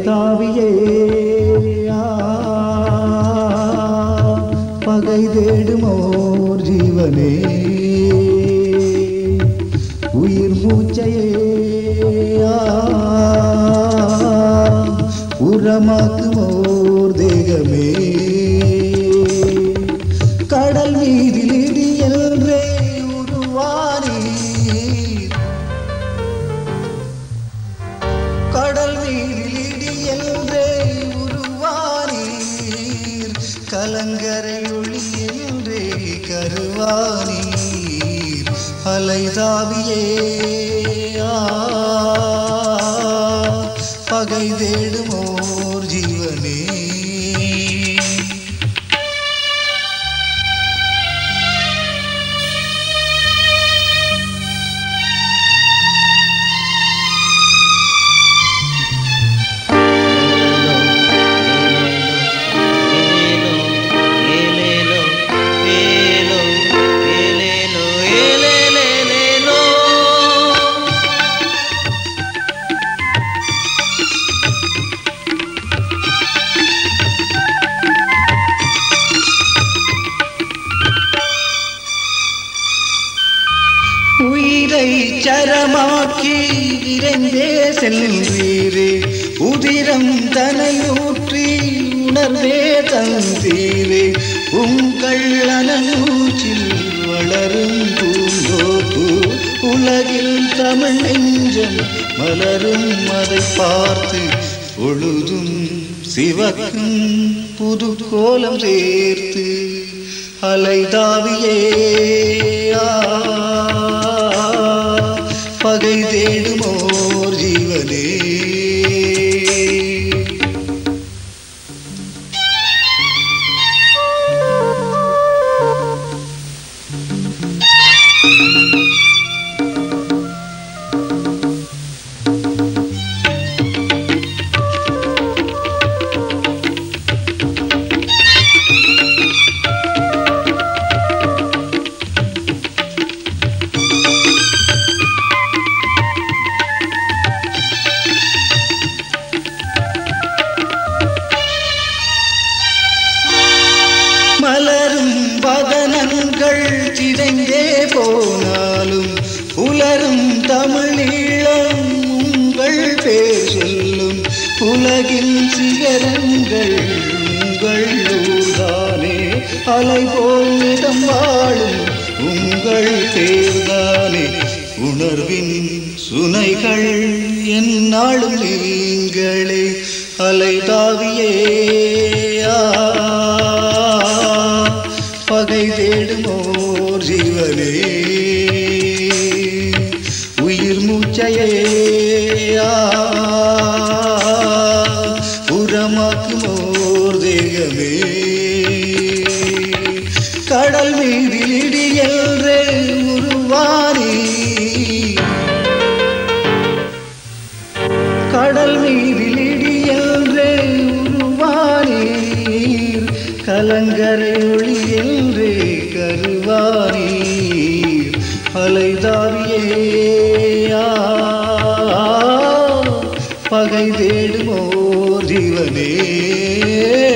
தாவியே ஆ, பகை தேடுமோர் ஜீவனே உயிர் மூச்சையே ஆ, உரமாக்குமோர் தேகமே கடல் மீதில் இடி என்றே உருவானீர் கடல் நீரில் இடி என்றே உருவானீர் கலங்கரை ஒளி என்றே கருவானீர் அலைதாவியே ஆ, பகை தேடுமோர் ஜீவனே ஏலேலோ ஏலேலோ ஏலேலோ ஏலேலோ ஏலேலேலேலோ உயிரை சரமாக்கி விரைந்தே செல்வீரே உதிரம் தனையூற்றி உணர்வே தந்தீரே உங்கள் அனூச்சில் வளரும் பூங்கோப்பு உலகில் தமிழ் நெஞ்சம் மலரும் அதை பார்த்து பொழுதும் சிவக்கும் புது கோலம் சேர்த்து அலைதாவியே ஆ, பகை தேடுமோர் ஜீவனே மலரும் பதனங்கள் சிதைந்தே போனாலும் புலரும் தமிழீழம் உங்கள் பேர் சொல்லும் உலகின் சிகரங்கள் உங்கள் ஊர்தானே அலை போல் நிதம் வாழும் உங்கள் பேர்தானே உணர்வின் சுனைகள் என்னாலும் நீங்களே அலைதாவியே ஆ, பகை தேடுமோர் ஜீவனே உயிர் மூச்சையே ஆ, உரமாக்குமோர் தேகமே கடல் மீதில் இடி என்றே உருவானி கடல் மீதில் இடி என்றே உருவானீர் கலங்கரை ஒளி என்றே கருவானீர் அலைதாவியே ஆ, பகை தேடுமோ ஜீவனே